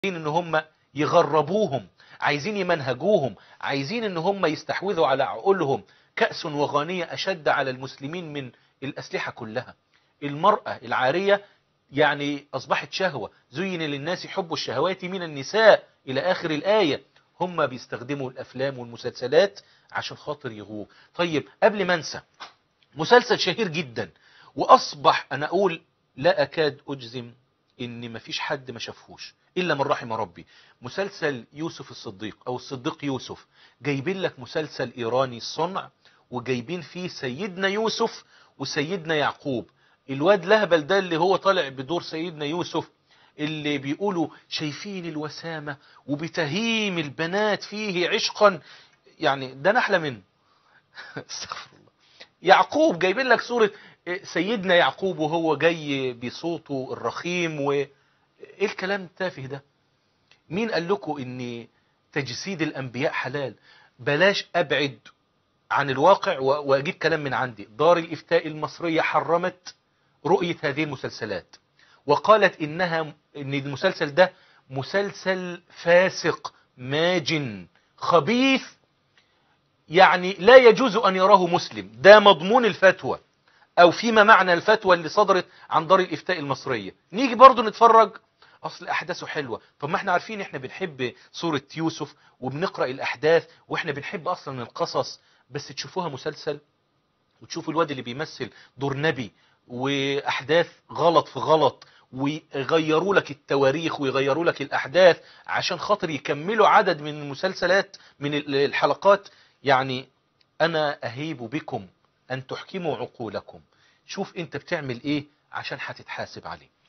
ان هم يغربوهم عايزين يمنهجوهم عايزين ان هم يستحوذوا على عقولهم كأس وغانية اشد على المسلمين من الاسلحة كلها المرأة العارية يعني اصبحت شهوة زين للناس حب الشهوات من النساء الى اخر الاية هم بيستخدموا الافلام والمسلسلات عشان خاطر يغوه طيب قبل ما انسى مسلسل شهير جدا واصبح انا اقول لا اكاد اجزم ان مفيش حد ما شافهوش الا من رحم ربي مسلسل يوسف الصديق او الصديق يوسف جايبين لك مسلسل ايراني الصنع وجايبين فيه سيدنا يوسف وسيدنا يعقوب الواد لهبل ده اللي هو طالع بدور سيدنا يوسف اللي بيقولوا شايفين الوسامة وبتهيم البنات فيه عشقا يعني ده نحلة منه استغفر الله يعقوب جايبين لك صورة سيدنا يعقوب وهو جاي بصوته الرخيم و ايه الكلام التافه ده مين قال لكم ان تجسيد الانبياء حلال بلاش ابعد عن الواقع واجيب كلام من عندي دار الافتاء المصرية حرمت رؤية هذه المسلسلات وقالت انها ان المسلسل ده مسلسل فاسق ماجن خبيث يعني لا يجوز ان يراه مسلم ده مضمون الفتوى او فيما معنى الفتوى اللي صدرت عن دار الافتاء المصرية نيجي برضو نتفرج اصل احداثه حلوة طب ما احنا عارفين احنا بنحب سورة يوسف وبنقرأ الاحداث واحنا بنحب اصلا القصص بس تشوفوها مسلسل وتشوفوا الواد اللي بيمثل دور نبي واحداث غلط في غلط ويغيروا لك التواريخ ويغيروا لك الاحداث عشان خاطر يكملوا عدد من المسلسلات من الحلقات يعني انا اهيب بكم ان تحكموا عقولكم شوف انت بتعمل ايه عشان هتتحاسب عليه